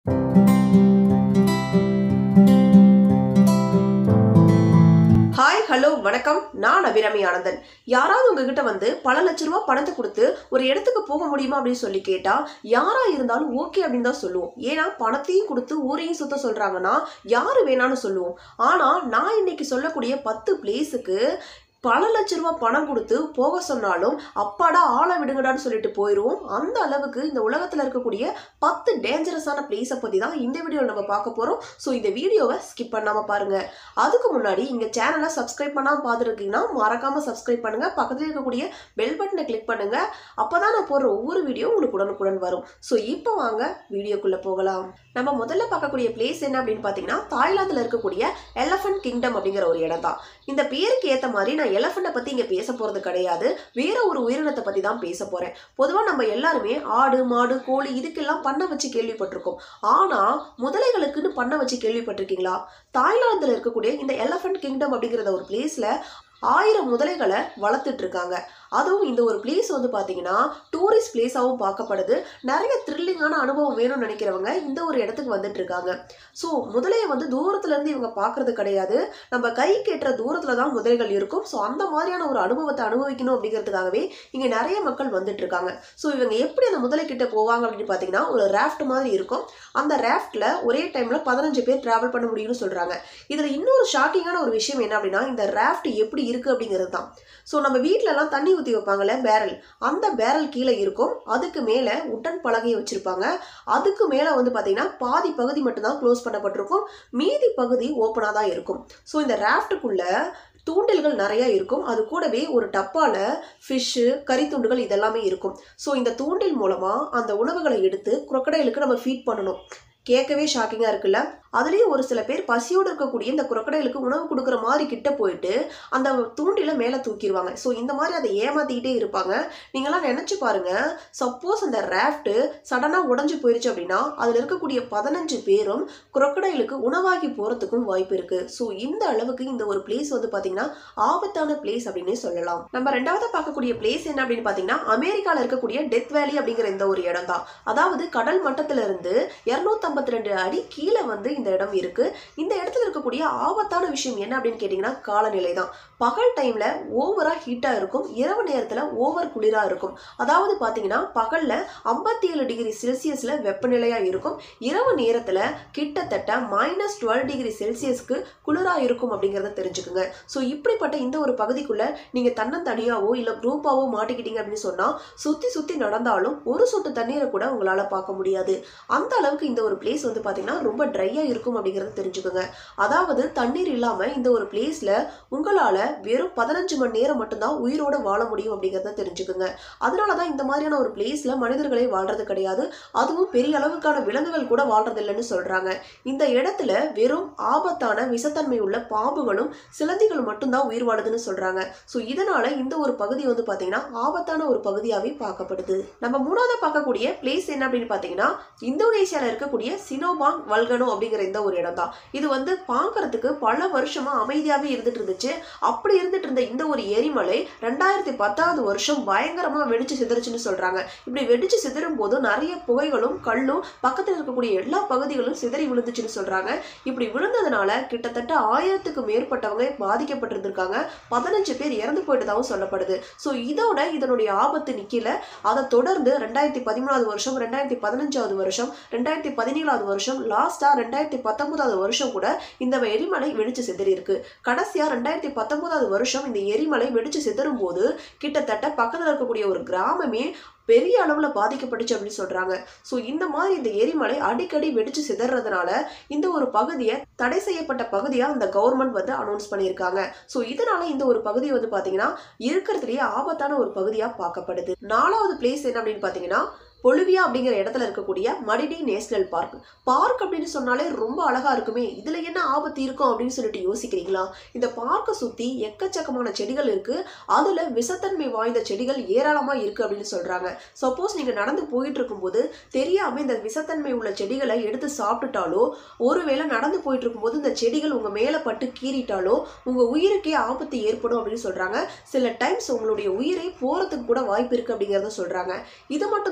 hi hello வணக்கம் நான் அபிராமி ஆனந்தன் யாராவது உங்ககிட்ட வந்து பல லட்ச ரூபா பணத்தை கொடுத்து ஒரு இடத்துக்கு போக முடியுமா அப்படின்னு சொல்லி கேட்டா யாரா இருந்தாலும் ஓகே அப்படின்னு தான் சொல்லுவோம் ஏன்னா பணத்தையும் கொடுத்து ஊரையும் சுத்த சொல்றாங்கன்னா யாரு வேணாம்னு சொல்லுவோம் ஆனா நான் இன்னைக்கு சொல்லக்கூடிய பத்து பிளேஸுக்கு பல லட்ச ரூபா பணம் கொடுத்து போக சொன்னாலும் அப்பாடா ஆளை விடுங்கடான்னு சொல்லிட்டு போயிடுவோம் அந்த அளவுக்கு இந்த உலகத்தில் இருக்கக்கூடிய பத்து டேஞ்சரஸான பிளேஸை பற்றி தான் இந்த வீடியோவில் நம்ம பார்க்க போகிறோம் ஸோ இந்த வீடியோவை ஸ்கிப் பண்ணாமல் பாருங்க அதுக்கு முன்னாடி இங்க சேனலை சப்ஸ்கிரைப் பண்ணாம பார்த்துருக்கீங்கன்னா மறக்காம சப்ஸ்கிரைப் பண்ணுங்க பக்கத்துல இருக்கக்கூடிய பெல் பட்டனை கிளிக் பண்ணுங்க அப்பதான் நான் போடுற ஒவ்வொரு வீடியோ உங்களுக்கு உடனுக்குடன் வரும் ஸோ இப்போ வாங்க வீடியோக்குள்ள போகலாம் நம்ம முதல்ல பார்க்கக்கூடிய பிளேஸ் என்ன அப்படின்னு பார்த்தீங்கன்னா தாய்லாந்தில் இருக்கக்கூடிய எலஃபண்ட் கிங்டம் அப்படிங்கிற ஒரு இடம் தான் இந்த பேருக்கு ஏற்ற மாதிரி நான் எலஃபண்ட்டை பற்றி இங்கே பேச போகிறது கிடையாது வேற ஒரு உயிரினத்தை பற்றி தான் பேச போகிறேன் பொதுவாக நம்ம எல்லாருமே ஆடு மாடு கோழி இதுக்கெல்லாம் பண்ண வச்சு கேள்விப்பட்டிருக்கோம் ஆனால் முதலைகளுக்குன்னு பண்ண வச்சு கேள்விப்பட்டிருக்கீங்களா தாய்லாந்தில் இருக்கக்கூடிய இந்த எலஃபண்ட் கிங்டம் அப்படிங்கிறத ஒரு பிளேஸில் ஆயிரம் முதலைகளை வளர்த்துட்டு இருக்காங்க அதுவும் இந்த ஒரு பிளேஸ் வந்து பார்த்தீங்கன்னா டூரிஸ்ட் பிளேஸாகவும் பார்க்கப்படுது நிறைய த்ரில்லிங்கான அனுபவம் வேணும்னு நினைக்கிறவங்க இந்த ஒரு இடத்துக்கு வந்துட்டு இருக்காங்க ஸோ முதலையை வந்து தூரத்துல இருந்து இவங்க பார்க்கறது கிடையாது நம்ம கை கேட்டுற தூரத்துல தான் முதலைகள் இருக்கும் ஸோ அந்த மாதிரியான ஒரு அனுபவத்தை அனுபவிக்கணும் அப்படிங்கிறதுக்காகவே இங்கே நிறைய மக்கள் வந்துட்டு இருக்காங்க ஸோ இவங்க எப்படி அந்த முதலை கிட்ட போவாங்க அப்படின்னு பார்த்தீங்கன்னா ஒரு ராஃப்ட் மாதிரி இருக்கும் அந்த ராஃப்ட்ல ஒரே டைம்ல பதினஞ்சு பேர் டிராவல் பண்ண முடியும்னு சொல்றாங்க இதுல இன்னொரு ஷாக்கிங்கான ஒரு விஷயம் என்ன அப்படின்னா இந்த ராஃப்ட் எப்படி இருக்கு அப்படிங்கிறது தான் ஸோ நம்ம வீட்ல எல்லாம் தண்ணி ஊற்றி வைப்பாங்கல்ல பேரல் அந்த பேரல் கீழே இருக்கும் அதுக்கு மேலே உட்டன் பலகையை வச்சிருப்பாங்க அதுக்கு மேலே வந்து பார்த்தீங்கன்னா பாதி பகுதி மட்டும்தான் க்ளோஸ் பண்ணப்பட்டிருக்கும் மீதி பகுதி ஓப்பனாக தான் இருக்கும் ஸோ இந்த ராஃப்ட்டுக்குள்ள தூண்டில்கள் நிறைய இருக்கும் அது கூடவே ஒரு டப்பால ஃபிஷ்ஷு கறி துண்டுகள் இதெல்லாமே இருக்கும் ஸோ இந்த தூண்டில் மூலமா அந்த உணவுகளை எடுத்து குரக்கடைலுக்கு நம்ம ஃபீட் பண்ணணும் கேட்கவே ஷாக்கிங்காக இருக்குல்ல அதுலேயும் ஒரு சில பேர் பசியோடு இருக்கக்கூடிய இந்த குரக்கடைலுக்கு உணவு கொடுக்குற மாதிரி கிட்ட போயிட்டு அந்த தூண்டில மேலே தூக்கிடுவாங்க ஸோ இந்த மாதிரி அதை ஏமாத்திக்கிட்டே இருப்பாங்க நீங்களாம் நினச்சி பாருங்க சப்போஸ் அந்த ராஃப்ட்டு சடனாக உடஞ்சி போயிருச்சு அப்படின்னா அதில் இருக்கக்கூடிய பதினஞ்சு பேரும் குரக்கடைலுக்கு உணவாகி போகிறதுக்கும் வாய்ப்பு இருக்கு ஸோ இந்த அளவுக்கு இந்த ஒரு பிளேஸ் வந்து பார்த்தீங்கன்னா ஆபத்தான பிளேஸ் அப்படின்னே சொல்லலாம் நம்ம ரெண்டாவது பார்க்கக்கூடிய பிளேஸ் என்ன அப்படின்னு பார்த்தீங்கன்னா அமெரிக்காவில் இருக்கக்கூடிய டெத் வேலி அப்படிங்கிற இந்த ஒரு இடம் தான் அதாவது கடல் மட்டத்துல இருந்து இரநூத்தம்பத்தி ரெண்டு அடி கீழே வந்து இந்த இடம் இருக்கு இந்த இடத்துல இருக்கக்கூடிய ஆபத்தான விஷயம் என்ன அப்படின்னு கேட்டிங்கன்னா காலநிலை தான் பகல் டைம்ல ஓவரா ஹீட்டா இருக்கும் இரவு நேரத்துல ஓவர் குளிரா இருக்கும் அதாவது பாத்தீங்கன்னா பகல்ல ஐம்பத்தி ஏழு டிகிரி செல்சியஸ்ல வெப்பநிலையா இருக்கும் இரவு நேரத்துல கிட்டத்தட்ட மைனஸ் டுவெல் டிகிரி செல்சியஸ்க்கு குளிரா இருக்கும் அப்படிங்கறத தெரிஞ்சுக்குங்க ஸோ இப்படிப்பட்ட இந்த ஒரு பகுதிக்குள்ள நீங்க தன்னந்தனியாவோ இல்ல குரூப்பாவோ மாட்டிக்கிட்டீங்க அப்படின்னு சொன்னா சுத்தி சுத்தி நடந்தாலும் ஒரு சொட்டு தண்ணீரை கூட உங்களால பார்க்க முடியாது அந்த அளவுக்கு இந்த ஒரு பிளேஸ் வந்து பாத்தீங்கன்னா ரொம்ப ட்ரையா இருக்கும் அப்படிங்கறத தெரிஞ்சுக்கோங்க அதாவது தண்ணீர் இல்லாம இந்த ஒரு பிளேஸ்ல உங்களால வெறும் பதினஞ்சு மணி நேரம் மட்டும்தான் உயிரோட வாழ முடியும் அப்படிங்கறத தெரிஞ்சுக்கோங்க அதனாலதான் இந்த மாதிரியான ஒரு பிளேஸ்ல மனிதர்களே வாழ்றது கிடையாது அதுவும் பெரிய அளவுக்கான விலங்குகள் கூட வாழ்றது இல்லைன்னு சொல்றாங்க இந்த இடத்துல வெறும் ஆபத்தான விஷத்தன்மை உள்ள பாம்புகளும் சிலந்திகளும் மட்டும்தான் உயிர் வாழுதுன்னு சொல்றாங்க ஸோ இதனால இந்த ஒரு பகுதி வந்து பாத்தீங்கன்னா ஆபத்தான ஒரு பகுதியாவே பார்க்கப்படுது நம்ம மூணாவது பார்க்கக்கூடிய பிளேஸ் என்ன அப்படின்னு பாத்தீங்கன்னா இந்தோனேசியால இருக்கக்கூடிய சினோபாங் வல்கனோ அப்படிங்கிற இந்த ஒரு இடம் தான் இது வந்து பார்க்கறதுக்கு பல வருஷமா அமைதியாவே இருந்துட்டு இருந்துச்சு அப்படி இருந்துட்டு இருந்த இந்த ஒரு எரிமலை ரெண்டாயிரத்தி பத்தாவது வருஷம் பயங்கரமா வெடிச்சு சிதறுச்சுன்னு சொல்றாங்க இப்படி வெடிச்சு சிதறும் போது நிறைய புகைகளும் கல்லும் பக்கத்தில் இருக்கக்கூடிய எல்லா பகுதிகளும் சிதறி விழுந்துச்சுன்னு சொல்றாங்க இப்படி விழுந்ததுனால கிட்டத்தட்ட ஆயிரத்துக்கு மேற்பட்டவங்க பாதிக்கப்பட்டிருந்திருக்காங்க பதினஞ்சு பேர் இறந்து போயிட்டதாகவும் சொல்லப்படுது ஸோ இதோட இதனுடைய ஆபத்து நிக்கல அதை தொடர்ந்து ரெண்டாயிரத்தி பதிமூணாவது வருஷம் ரெண்டாயிரத்தி பதினஞ்சாவது வருஷம் ரெண்டாயிரத்தி பதினேழாவது வருஷம் லாஸ்டா ரெண்டாயிரத்தி பத்தொன்பதாவது வருஷம் கூட இந்த எரிமலை வெடிச்சு சிதறி இருக்கு கடைசியா ரெண்டாயிரத்தி பத்தொன்பதாவது வருஷம் இந்த எரிமலை வெடிச்சு சிதறும் போது கிட்டத்தட்ட பக்கத்தில் இருக்கக்கூடிய ஒரு கிராமமே பெரிய அளவுல பாதிக்கப்பட்டுச்சு அப்படின்னு சொல்றாங்க ஸோ இந்த மாதிரி இந்த எரிமலை அடிக்கடி வெடிச்சு சிதறதுனால இந்த ஒரு பகுதியை தடை செய்யப்பட்ட பகுதியா அந்த கவர்மெண்ட் வந்து அனௌன்ஸ் பண்ணியிருக்காங்க ஸோ இதனால இந்த ஒரு பகுதி வந்து பாத்தீங்கன்னா இருக்கிறதுலயே ஆபத்தான ஒரு பகுதியா பார்க்கப்படுது நாலாவது பிளேஸ் என்ன அப்படின்னு பாத்தீங்கன்னா பொலிவியா அப்படிங்கிற இடத்துல இருக்கக்கூடிய மடிடி நேஷனல் பார்க் பார்க் அப்படின்னு சொன்னாலே ரொம்ப அழகா இருக்குமே இதுல என்ன ஆபத்து இருக்கும் அப்படின்னு சொல்லிட்டு யோசிக்கிறீங்களா இந்த பார்க்கை சுத்தி எக்கச்சக்கமான செடிகள் இருக்கு அதுல விஷத்தன்மை வாய்ந்த செடிகள் ஏராளமா இருக்கு அப்படின்னு சொல்றாங்க சப்போஸ் நீங்க நடந்து போயிட்டு இருக்கும்போது தெரியாம இந்த விஷத்தன்மை உள்ள செடிகளை எடுத்து சாப்பிட்டுட்டாலோ ஒருவேளை நடந்து போயிட்டு இருக்கும்போது இந்த செடிகள் உங்க மேல பட்டு கீறிட்டாலோ உங்க உயிருக்கே ஆபத்து ஏற்படும் அப்படின்னு சொல்றாங்க சில டைம்ஸ் உங்களுடைய உயிரை போறதுக்கு கூட வாய்ப்பு இருக்கு அப்படிங்கறத சொல்றாங்க இது மட்டும் தான் இங்க இருக்க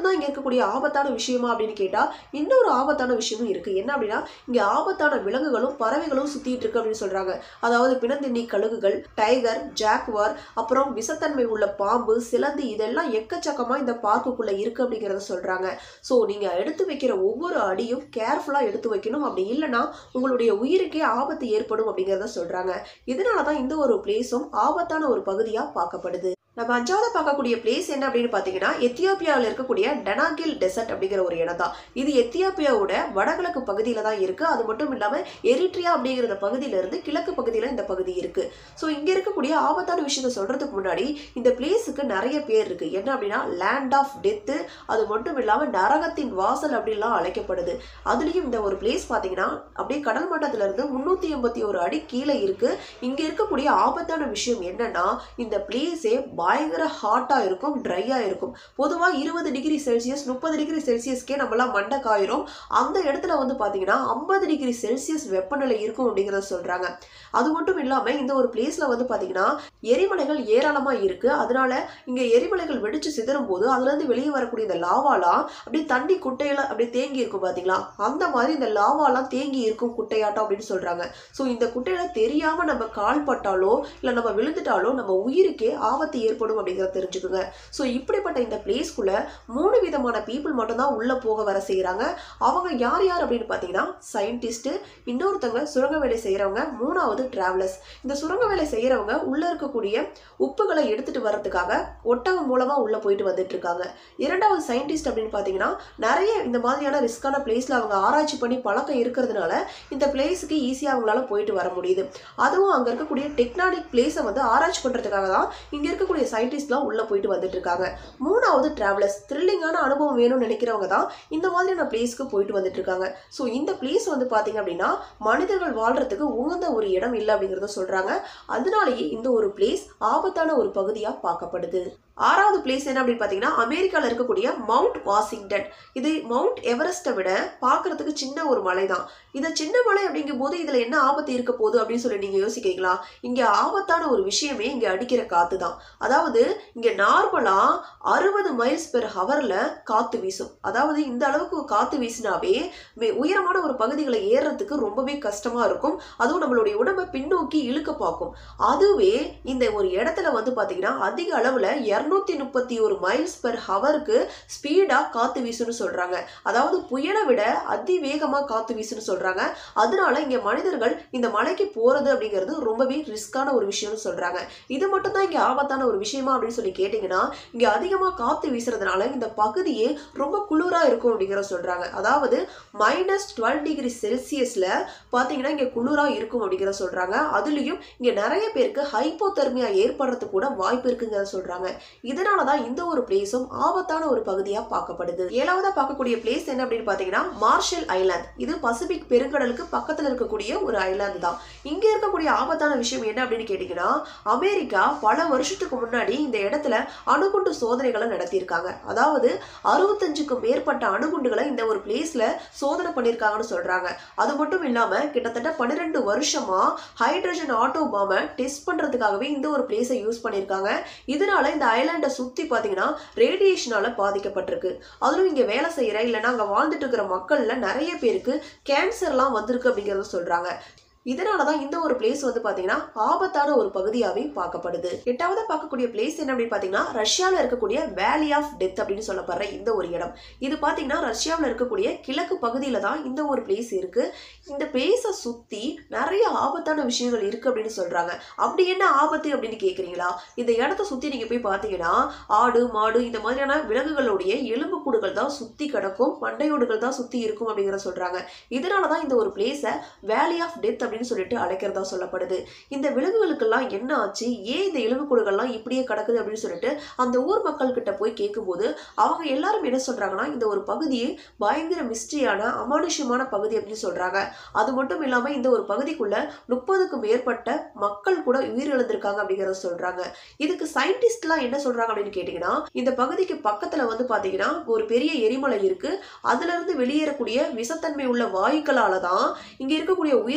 இருக்கக்கூடிய ஆபத்தான விஷயமா அப்படின்னு கேட்டா இன்னொரு ஆபத்தான விஷயமும் இருக்கு என்ன அப்படின்னா இங்க ஆபத்தான விலங்குகளும் பறவைகளும் சுத்திட்டு இருக்கு அப்படின்னு சொல்றாங்க அதாவது பிணந்தின்னி கழுகுகள் டைகர் ஜாக்வார் அப்புறம் விஷத்தன்மை உள்ள பாம்பு சிலந்தி இதெல்லாம் எக்கச்சக்கமா இந்த பார்க்குக்குள்ள இருக்கு அப்படிங்கறத சொல்றாங்க ஸோ நீங்க எடுத்து வைக்கிற ஒவ்வொரு அடியும் கேர்ஃபுல்லா எடுத்து வைக்கணும் அப்படி இல்லைன்னா உங்களுடைய உயிருக்கே ஆபத்து ஏற்படும் அப்படிங்கறத சொல்றாங்க இதனாலதான் இந்த ஒரு பிளேஸும் ஆபத்தான ஒரு பகுதியா பார்க்கப்படுது நம்ம அஞ்சாவது பார்க்கக்கூடிய பிளேஸ் என்ன அப்படின்னு பார்த்தீங்கன்னா எத்தியோப்பியாவில் இருக்கக்கூடிய டெனாகில் டெசர்ட் அப்படிங்கிற ஒரு இடம் தான் இது எத்தியோப்பியாவோட வடகிழக்கு பகுதியில் தான் இருக்கு அது மட்டும் இல்லாமல் எரிட்ரியா அப்படிங்கிற பகுதியில இருந்து கிழக்கு பகுதியில் இந்த பகுதி இருக்கு ஸோ இங்க இருக்கக்கூடிய ஆபத்தான விஷயத்த சொல்றதுக்கு முன்னாடி இந்த பிளேஸுக்கு நிறைய பேர் இருக்கு என்ன அப்படின்னா லேண்ட் ஆஃப் டெத்து அது மட்டும் இல்லாமல் நரகத்தின் வாசல் அப்படின்லாம் அழைக்கப்படுது அதுலேயும் இந்த ஒரு பிளேஸ் பார்த்தீங்கன்னா அப்படியே கடல் மட்டத்துல இருந்து முன்னூற்றி எண்பத்தி ஒரு அடி கீழே இருக்கு இங்க இருக்கக்கூடிய ஆபத்தான விஷயம் என்னன்னா இந்த பிளேஸே பயங்கர ஹாட்டாக இருக்கும் ட்ரையாக இருக்கும் பொதுவாக இருபது டிகிரி செல்சியஸ் முப்பது டிகிரி செல்சியஸ்க்கே நம்மளாம் மண்டை காயிரும் அந்த இடத்துல வந்து பார்த்தீங்கன்னா ஐம்பது டிகிரி செல்சியஸ் வெப்பநிலை இருக்கும் அப்படிங்கிறத சொல்கிறாங்க அது மட்டும் இல்லாமல் இந்த ஒரு பிளேஸில் வந்து பார்த்தீங்கன்னா எரிமலைகள் ஏராளமாக இருக்குது அதனால இங்கே எரிமலைகள் வெடிச்சு சிதறும் போது அதுலேருந்து வெளியே வரக்கூடிய இந்த லாவாலாம் அப்படியே தண்ணி குட்டையில் அப்படியே தேங்கி இருக்கும் பார்த்தீங்களா அந்த மாதிரி இந்த லாவாலாம் தேங்கி இருக்கும் குட்டையாட்டம் அப்படின்னு சொல்கிறாங்க ஸோ இந்த குட்டையில தெரியாமல் நம்ம கால் பட்டாலோ இல்லை நம்ம விழுந்துட்டாலோ நம்ம உயிருக்கே ஆபத்து ஏற்படும் அப்படிங்கிறத தெரிஞ்சுக்கோங்க ஸோ இப்படிப்பட்ட இந்த பிளேஸ்க்குள்ள மூணு விதமான பீப்புள் மட்டும்தான் உள்ள போக வர செய்கிறாங்க அவங்க யார் யார் அப்படின்னு பார்த்தீங்கன்னா சயின்டிஸ்ட்டு இன்னொருத்தவங்க சுரங்க வேலை செய்கிறவங்க மூணாவது டிராவலர்ஸ் இந்த சுரங்க வேலை செய்கிறவங்க உள்ள இருக்கக்கூடிய உப்புகளை எடுத்துட்டு வர்றதுக்காக ஒட்டகம் மூலமா உள்ள போயிட்டு வந்துட்டு இருக்காங்க இரண்டாவது சயின்டிஸ்ட் அப்படின்னு பார்த்தீங்கன்னா நிறைய இந்த மாதிரியான ரிஸ்கான பிளேஸ்ல அவங்க ஆராய்ச்சி பண்ணி பழக்கம் இருக்கிறதுனால இந்த பிளேஸுக்கு ஈஸியாக அவங்களால போயிட்டு வர முடியுது அதுவும் அங்கே இருக்கக்கூடிய டெக்னானிக் பிளேஸை வந்து ஆராய்ச்சி பண்ணுறதுக்காக தான் இங்கே இருக்கக்கூடிய சயின்டிஸ்ட்லாம் உள்ளே போயிட்டு வந்துட்டு இருக்காங்க மூணாவது டிராவலர்ஸ் த்ரில்லிங்கான அனுபவம் வேணும்னு நினைக்கிறவங்க தான் இந்த மாதிரியான பிளேஸ்க்கு போயிட்டு வந்துட்டு இருக்காங்க ஸோ இந்த பிளேஸ் வந்து பார்த்தீங்க அப்படின்னா மனிதர்கள் வாழ்றதுக்கு உகந்த ஒரு இடம் இல்லை அப்படிங்கிறத சொல்கிறாங்க அதனாலேயே இந்த ஒரு பிளேஸ் ஆபத்தான ஒரு பகுதியாக பார்க்கப்படுது ஆறாவது பிளேஸ் என்ன அப்படின்னு பார்த்தீங்கன்னா அமெரிக்காவில் இருக்கக்கூடிய மவுண்ட் வாஷிங்டன் இது மவுண்ட் எவரெஸ்ட்டை விட பார்க்கறதுக்கு சின்ன ஒரு மலை தான் இதை சின்ன மலை அப்படிங்கும் போது இதில் என்ன ஆபத்து இருக்க போகுது அப்படின்னு சொல்லி நீங்கள் யோசிக்கிறீங்களா இங்கே ஆபத்தான ஒரு விஷயமே இங்கே அடிக்கிற காற்று தான் அதாவது இங்கே நார்மலாக அறுபது மைல்ஸ் பெர் ஹவரில் காற்று வீசும் அதாவது இந்த அளவுக்கு காற்று வீசினாவே மே- உயரமான ஒரு பகுதிகளை ஏறுறதுக்கு ரொம்பவே கஷ்டமாக இருக்கும் அதுவும் நம்மளுடைய உடம்பை பின்னோக்கி இழுக்க பார்க்கும் அதுவே இந்த ஒரு இடத்துல வந்து பார்த்தீங்கன்னா அதிக அளவில் இரநூத்தி முப்பத்தி ஒரு மைல்ஸ் பெர் ஹவருக்கு ஸ்பீடாக காற்று வீசுன்னு சொல்கிறாங்க அதாவது புயலை விட அதிவேகமாக காற்று வீசுன்னு சொல்கிறாங்க அதனால இங்கே மனிதர்கள் இந்த மலைக்கு போகிறது அப்படிங்கிறது ரொம்பவே ரிஸ்கான ஒரு விஷயம்னு சொல்கிறாங்க இது மட்டும் தான் இங்கே ஆபத்தான ஒரு விஷயமா அப்படின்னு சொல்லி கேட்டிங்கன்னா இங்கே அதிகமாக காற்று வீசுறதுனால இந்த பகுதியே ரொம்ப குளிராக இருக்கும் அப்படிங்கிற சொல்கிறாங்க அதாவது மைனஸ் டுவெல் டிகிரி செல்சியஸில் பார்த்தீங்கன்னா இங்கே குளிராக இருக்கும் அப்படிங்கிற சொல்கிறாங்க அதுலேயும் இங்கே நிறைய பேருக்கு ஹைப்போதெர்மியா ஏற்படுறதுக்கு கூட வாய்ப்பு இருக்குங்கிறத சொல்கிறாங்க இதனால தான் இந்த ஒரு பிளேஸும் ஆபத்தான ஒரு பகுதியாக பார்க்கப்படுது ஏழாவதாக பார்க்கக்கூடிய பிளேஸ் என்ன அப்படின்னு பார்த்தீங்கன்னா மார்ஷல் ஐலாந்து இது பசிபிக் பெருங்கடலுக்கு பக்கத்தில் இருக்கக்கூடிய ஒரு ஐலாந்து தான் இங்கே இருக்கக்கூடிய ஆபத்தான விஷயம் என்ன அப்படின்னு கேட்டிங்கன்னா அமெரிக்கா பல வருஷத்துக்கு முன்னாடி இந்த இடத்துல அணுகுண்டு சோதனைகளை நடத்தியிருக்காங்க அதாவது அறுபத்தஞ்சுக்கும் மேற்பட்ட அணுகுண்டுகளை இந்த ஒரு பிளேஸ்ல சோதனை பண்ணியிருக்காங்கன்னு சொல்றாங்க அது மட்டும் இல்லாம கிட்டத்தட்ட பன்னிரெண்டு வருஷமா ஹைட்ரஜன் ஆட்டோ பாமை டெஸ்ட் பண்றதுக்காகவே இந்த ஒரு பிளேஸை யூஸ் பண்ணியிருக்காங்க இதனால இந்த ஐலாண்டை சுத்தி பாத்தீங்கன்னா ரேடியேஷனால பாதிக்கப்பட்டிருக்கு அதுவும் இங்க வேலை செய்யற இல்லைன்னா அங்க வாழ்ந்துட்டு இருக்கிற மக்கள்ல நிறைய பேருக்கு கேன்சர்லாம் வந்திருக்கு அப்படிங்கறத சொல்றாங்க இதனால தான் இந்த ஒரு பிளேஸ் வந்து பார்த்தீங்கன்னா ஆபத்தான ஒரு பகுதியாகவே பார்க்கப்படுது எட்டாவது பார்க்கக்கூடிய பிளேஸ் என்ன அப்படின்னு பார்த்தீங்கன்னா ரஷ்யாவில் இருக்கக்கூடிய வேலி ஆஃப் டெத் அப்படின்னு சொல்லப்படுற இந்த ஒரு இடம் இது பார்த்தீங்கன்னா ரஷ்யாவில் இருக்கக்கூடிய கிழக்கு பகுதியில் தான் இந்த ஒரு பிளேஸ் இருக்கு இந்த பிளேஸை சுற்றி நிறைய ஆபத்தான விஷயங்கள் இருக்கு அப்படின்னு சொல்றாங்க அப்படி என்ன ஆபத்து அப்படின்னு கேட்குறீங்களா இந்த இடத்த சுற்றி நீங்கள் போய் பார்த்தீங்கன்னா ஆடு மாடு இந்த மாதிரியான விலங்குகளுடைய எலும்புக்கூடுகள் தான் சுற்றி கிடக்கும் மண்டையோடுகள் தான் சுற்றி இருக்கும் அப்படிங்கிற சொல்றாங்க இதனால தான் இந்த ஒரு பிளேஸை வேலி ஆஃப் டெத் அப்படின்னு சொல்லிட்டு அழைக்கிறதா சொல்லப்படுது இந்த விலங்குகளுக்கெல்லாம் என்ன ஆச்சு ஏன் இந்த எலும்புக்கூடுகள்லாம் இப்படியே கிடக்குது அப்படின்னு சொல்லிட்டு அந்த ஊர் மக்கள் கிட்ட போய் கேட்கும்போது அவங்க எல்லாரும் என்ன சொல்றாங்கன்னா இந்த ஒரு பகுதியே பயங்கர மிஸ்ட்ரியான அமானுஷ்யமான பகுதி அப்படின்னு சொல்றாங்க அது மட்டும் இல்லாம இந்த ஒரு பகுதிக்குள்ள முப்பதுக்கும் மேற்பட்ட மக்கள் கூட உயிரிழந்திருக்காங்க அப்படிங்கறத சொல்றாங்க இதுக்கு சயின்டிஸ்ட்லாம் என்ன சொல்றாங்க அப்படின்னு கேட்டீங்கன்னா இந்த பகுதிக்கு பக்கத்துல வந்து பாத்தீங்கன்னா ஒரு பெரிய எரிமலை இருக்கு அதுல இருந்து வெளியேறக்கூடிய விஷத்தன்மை உள்ள வாயுக்களால தான் இங்க இருக்கக்கூடிய உயிரினங்கள்லாம்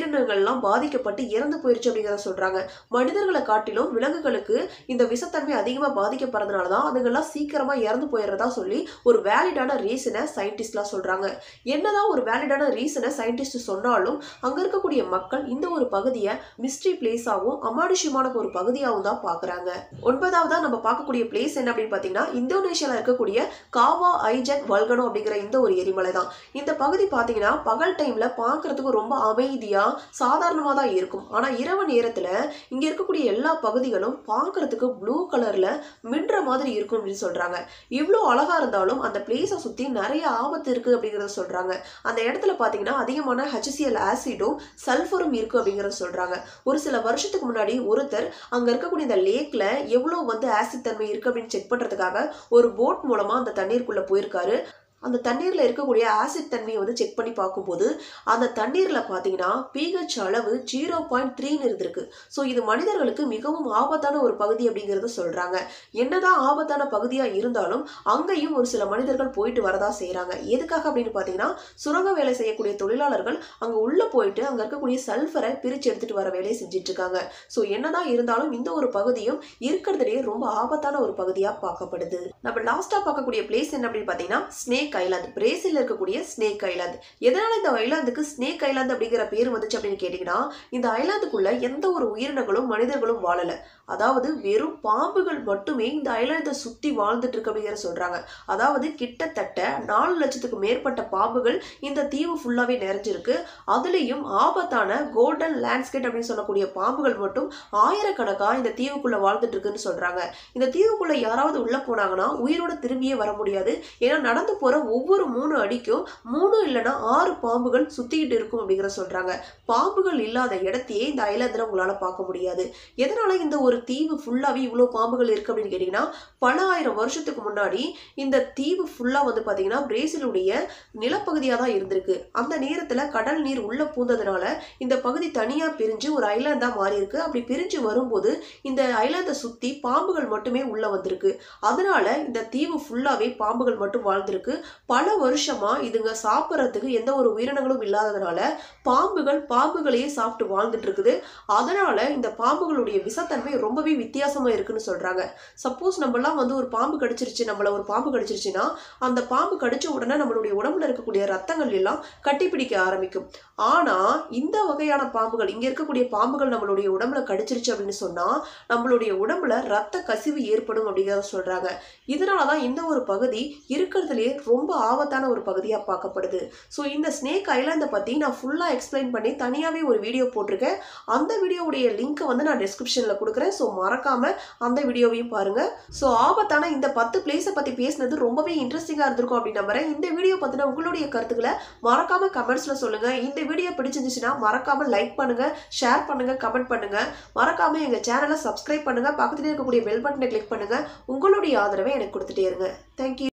விலங்குகள்லாம் பாதிக்கப்பட்டு இறந்து போயிருச்சு அப்படிங்கிறத சொல்றாங்க மனிதர்களை காட்டிலும் விலங்குகளுக்கு இந்த விஷத்தன்மை அதிகமாக பாதிக்கப்படுறதுனால தான் அதுங்கெல்லாம் சீக்கிரமா இறந்து போயிடுறதா சொல்லி ஒரு வேலிடான ரீசனை சயின்டிஸ்ட்லாம் சொல்றாங்க என்னதான் ஒரு வேலிடான ரீசனை சயின்டிஸ்ட் சொன்னாலும் அங்க இருக்கக்கூடிய மக்கள் இந்த ஒரு பகுதியை மிஸ்ட்ரி பிளேஸாகவும் அமானுஷ்யமான ஒரு பகுதியாகவும் தான் பார்க்குறாங்க ஒன்பதாவதா நம்ம பார்க்கக்கூடிய பிளேஸ் என்ன அப்படின்னு பார்த்தீங்கன்னா இந்தோனேஷியாவில் இருக்கக்கூடிய காவா ஐஜன் வல்கனோ அப்படிங்கிற இந்த ஒரு எரிமலை தான் இந்த பகுதி பார்த்தீங்கன்னா பகல் டைம்ல பார்க்கறதுக்கு ரொம்ப அமைதியா சாதாரணமாக தான் இருக்கும் ஆனால் இரவு நேரத்தில் இங்கே இருக்கக்கூடிய எல்லா பகுதிகளும் பார்க்கறதுக்கு ப்ளூ கலர்ல மின்ற மாதிரி இருக்கும் அப்படின்னு சொல்றாங்க இவ்வளோ அழகா இருந்தாலும் அந்த பிளேஸை சுற்றி நிறைய ஆபத்து இருக்கு அப்படிங்கிறத சொல்றாங்க அந்த இடத்துல பார்த்தீங்கன்னா அதிகமான ஹெச்சிஎல் ஆசிடும் சல்ஃபரும் இருக்கு அப்படிங்கிறத சொல்றாங்க ஒரு சில வருஷத்துக்கு முன்னாடி ஒருத்தர் அங்க இருக்கக்கூடிய இந்த லேக்ல எவ்வளோ வந்து ஆசிட் தன்மை இருக்கு அப்படின்னு செக் பண்றதுக்காக ஒரு போட் மூலமா அந்த தண்ணீருக்குள்ள போயிருக்காரு அந்த தண்ணீரில் இருக்கக்கூடிய ஆசிட் தன்மையை வந்து செக் பண்ணி பார்க்கும்போது அந்த தண்ணீரில் பார்த்தீங்கன்னா பிஹெச் அளவு ஜீரோ பாயிண்ட் த்ரீன்னு இருந்திருக்கு ஸோ இது மனிதர்களுக்கு மிகவும் ஆபத்தான ஒரு பகுதி அப்படிங்கிறத சொல்கிறாங்க என்னதான் ஆபத்தான பகுதியாக இருந்தாலும் அங்கேயும் ஒரு சில மனிதர்கள் போயிட்டு வரதா செய்கிறாங்க எதுக்காக அப்படின்னு பார்த்தீங்கன்னா சுரங்க வேலை செய்யக்கூடிய தொழிலாளர்கள் அங்கே உள்ளே போயிட்டு அங்கே இருக்கக்கூடிய சல்ஃபரை பிரித்து எடுத்துகிட்டு வர வேலையை செஞ்சுட்டு இருக்காங்க ஸோ என்னதான் இருந்தாலும் இந்த ஒரு பகுதியும் இருக்கிறதுலேயே ரொம்ப ஆபத்தான ஒரு பகுதியாக பார்க்கப்படுது நம்ம லாஸ்ட்டாக பார்க்கக்கூடிய பிளேஸ் என்ன அப்படின்னு பார்த்தீங்கன்னா ஸ்னேக் ஐலாந்து பிரேசில் இருக்கக்கூடிய ஸ்னேக் ஐலாந்து எதனால இந்த ஐலாந்துக்கு ஸ்னேக் ஐலாந்து அப்படிங்கிற பேர் வந்துச்சு அப்படின்னு கேட்டிங்கன்னா இந்த ஐலாந்துக்குள்ள எந்த ஒரு உயிரினங்களும் மனிதர்களும் வாழலை அதாவது வெறும் பாம்புகள் மட்டுமே இந்த ஐலாந்தை சுற்றி வாழ்ந்துட்டு இருக்கு அப்படிங்கிற சொல்றாங்க அதாவது கிட்டத்தட்ட நாலு லட்சத்துக்கு மேற்பட்ட பாம்புகள் இந்த தீவு ஃபுல்லாவே நிறைஞ்சிருக்கு அதுலேயும் ஆபத்தான கோல்டன் லேண்ட்ஸ்கேட் அப்படின்னு சொல்லக்கூடிய பாம்புகள் மட்டும் ஆயிரக்கணக்கா இந்த தீவுக்குள்ள வாழ்ந்துட்டு இருக்குன்னு சொல்றாங்க இந்த தீவுக்குள்ள யாராவது உள்ள போனாங்கன்னா உயிரோட திரும்பியே வர முடியாது ஏன்னா நடந்து போற ஒவ்வொரு மூணு அடிக்கும் மூணு இல்லைன்னா ஆறு பாம்புகள் சுத்திக்கிட்டு இருக்கும் அப்படிங்கிற சொல்றாங்க பாம்புகள் இல்லாத இடத்தையே இந்த ஐலாந்துல உங்களால பார்க்க முடியாது எதனால இந்த ஒரு தீவு ஃபுல்லாவே இவ்வளோ பாம்புகள் இருக்கு அப்படின்னு கேட்டீங்கன்னா பல ஆயிரம் வருஷத்துக்கு முன்னாடி இந்த தீவு ஃபுல்லா வந்து பாத்தீங்கன்னா பிரேசிலுடைய நிலப்பகுதியாக தான் இருந்திருக்கு அந்த நேரத்துல கடல் நீர் உள்ள பூந்ததுனால இந்த பகுதி தனியா பிரிஞ்சு ஒரு ஐலாண்டா மாறி இருக்கு அப்படி பிரிஞ்சு வரும்போது இந்த ஐலாண்டை சுத்தி பாம்புகள் மட்டுமே உள்ள வந்திருக்கு அதனால இந்த தீவு ஃபுல்லாவே பாம்புகள் மட்டும் வாழ்ந்திருக்கு பல வருஷமா இதுங்க சாப்பிட்றதுக்கு எந்த ஒரு உயிரினங்களும் இல்லாததுனால பாம்புகள் பாம்புகளையே சாப்பிட்டு வாழ்ந்துட்டு இருக்குது அதனால இந்த பாம்புகளுடைய விஷத்தன்மை ரொம்பவே வித்தியாசமா இருக்குன்னு சொல்றாங்க சப்போஸ் நம்மலாம் வந்து ஒரு பாம்பு கடிச்சிருச்சு நம்மள ஒரு பாம்பு கடிச்சிருச்சுன்னா அந்த பாம்பு கடிச்ச உடனே நம்மளுடைய உடம்புல இருக்கக்கூடிய ரத்தங்கள் எல்லாம் கட்டிப்பிடிக்க ஆரம்பிக்கும் ஆனா இந்த வகையான பாம்புகள் இங்க இருக்கக்கூடிய பாம்புகள் நம்மளுடைய உடம்புல கடிச்சிருச்சு அப்படின்னு சொன்னா நம்மளுடைய உடம்புல ரத்த கசிவு ஏற்படும் அப்படிங்கிறத சொல்றாங்க இதனாலதான் இந்த ஒரு பகுதி இருக்கிறதுலே ரொம்ப ஆபத்தான ஒரு பகுதியா பார்க்கப்படுது ஸோ இந்த ஸ்னேக் ஐலாண்டை பத்தி நான் ஃபுல்லா எக்ஸ்பிளைன் பண்ணி தனியாவே ஒரு வீடியோ போட்டிருக்கேன் அந்த வீடியோவுடைய லிங்க்கை வந்து நான் டிஸ்கிரிப்ஷன்ல கொடுக்குறேன் ஸோ மறக்காம அந்த வீடியோவையும் பாருங்க ஸோ ஆபத்தான இந்த பத்து பிளேஸை பத்தி பேசினது ரொம்பவே இன்ட்ரெஸ்டிங்கா இருந்திருக்கும் அப்படின்னு நம்புறேன் இந்த வீடியோ பத்தின உங்களுடைய கருத்துக்களை மறக்காம கமெண்ட்ஸ்ல சொல்லுங்க இந்த வீடியோ பிடிச்சிருந்துச்சுன்னா மறக்காம லைக் பண்ணுங்க ஷேர் பண்ணுங்க கமெண்ட் பண்ணுங்க மறக்காம எங்க சேனலை சப்ஸ்கிரைப் பண்ணுங்க பக்கத்துல இருக்கக்கூடிய பெல் பட்டனை கிளிக் பண்ணுங்க உங்களுடைய ஆதரவை எனக்கு கொடுத்துட்டே இருங்க தேங்க்யூ